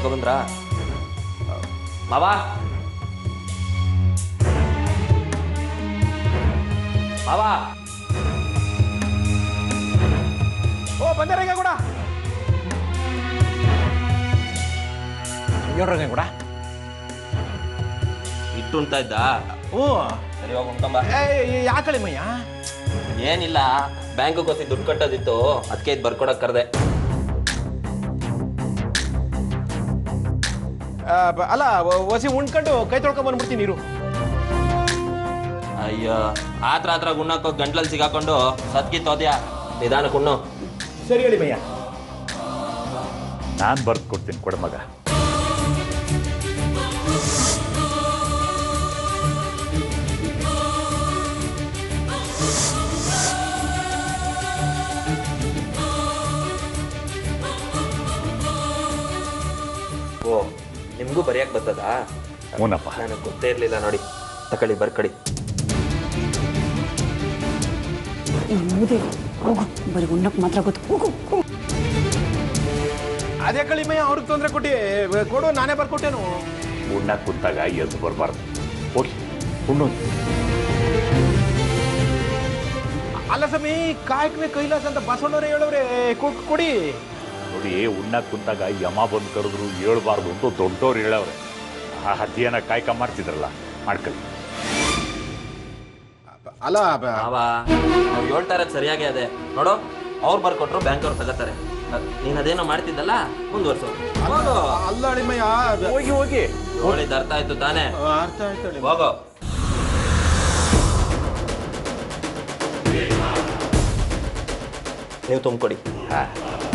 ಬಂದ್ರ ಮಾವಾ ಮಾವಾ ಓ ಬಂದೆ ಕೂಡ ಏನ್ರಂಗ ಕೂಡ ಇಟ್ಟು ಉಣ್ತಾ ಇದ್ದ ಓ ಸರಿ ಹೋಗಿ ಉಣ್ಕೊಂಬ ಯಾಕಳಿ ಮಯ್ಯ ಏನಿಲ್ಲ ಬ್ಯಾಂಕ್ ಹೋಗಿ ದುಡ್ಡು ಕಟ್ಟೋದಿತ್ತು ಅದಕ್ಕೆ ಇದು ಬರ್ಕೊಡಕ್ ಕರ್ದೆ ಆ, ಬ- ಅಲ್ಲ ವ- ಒಸಿ ಉಣ್ಕೊಂಡು ಕೈ ತೊಳ್ಕೊಂಡ್ ಬಂದ್ಬಿಡ್ತೀನಿ ನೀರು ಅಯ್ಯೋ ಆತ್ರ ಆತ್ರ ಉಣ್ಣಕ್ಕೆ ಗಂಟ್ಲಲ್ಲಿ ಸಿಗಾಕೊಂಡು ಸತ್ಕಿ ತೋದ್ಯಾ ನಿಧಾನಕ್ಕೆ ಉಣ್ಣು ಸರಿ ಹೇಳಿ ಮಯ್ಯ ನಾನು ಬರ್ದು ಕೊಡ್ತೀನಿ ಕೊಡ ಮಗ ಓ ನಿಮಗೂ ಬರೆಯಕ್ಕೆ ಬರ್ತದಾ ಹ್ಞೂನಪ್ಪ ನನಗೆ ಗೊತ್ತೇ ಇರಲಿಲ್ಲ ನೋಡಿ ತಕೊಳ್ಳಿ ಬರ್ಕಳಿ ಮುದೆ ಹೋಗು ಬರೀ ಉಣ್ಣಕ್ಕೆ ಮಾತ್ರ ಗೊತ್ತು ಹೋಗು ಹೋಗು. ಅದೇ ಕಳಿ ಮಯ್ಯ ಅವ್ರಿಗೆ ತೊಂದರೆ ಕೊಟ್ಟಿ ಕೊಡು ನಾನೇ ಬರ್ಕೊಟ್ಟೇನು ಉಣ್ಣಕ್ಕೆ ಕುಂತಾಗ ಎದ್ದು ಬರಬಾರ್ದು ಹೋಗಿ ಉಣ್ಣು ಅಲ್ಲ ಸಮಿ ಕಾಯಕವೇ ಕೈಲಾಸ ಅಂತ ಬಸವಣ್ಣವ್ರೆ ಹೇಳವ್ರೆ ಕೊಡ್- ಕೊಡಿ ನೋಡಿ ಉಣ್ಣಕ್ಕೆ ಕುಂತಾಗ ಯಮ ಬಂದು ಕರೆದ್ರು ಹೇಳ್ಬಾರ್ದು ಅಂತ ದೊಡ್ಡವ್ರು ಹೇಳವ್ರೆ ಆ ಹದ್ದಿಯನ್ನ ಕಾಯ್ಕ ಮಾಡ್ತಿದ್ರಲ್ಲ ಮಾಡ್ಕೊಳ್ಳಿ ಅಲ್ಲ ಬ- ಮಾವಾ ಅವ್ರು ಹೇಳ್ತಾ ಇರೋದು ಸರಿಯಾಗಿ ಅದೇ ನೋಡು ಅವ್ರು ಬರ್ಕೊಟ್ರು ಬ್ಯಾಂಕ್ ಅವ್ರು ತಗೋತಾರೆ ನೀನ್ ಅದೇನೋ ಮಾಡ್ತಿದ್ದಲ್ಲ ಮುಂದುವರ್ಸು ಹೋಗು ಅಲ್ಲ ಅಳಿಮಯ್ಯ ಬ- ಹೋಗಿ ಹೋಗಿ ಹೇಳಿದ್ದು ಅರ್ಥ ಆಯ್ತು ತಾನೇ ಆ, ಅರ್ಥ ಆಯ್ತು ಅಳಿ ಹೋಗೋ ನೀವು ತುಂಬಿಕೊಡಿ ಹಾ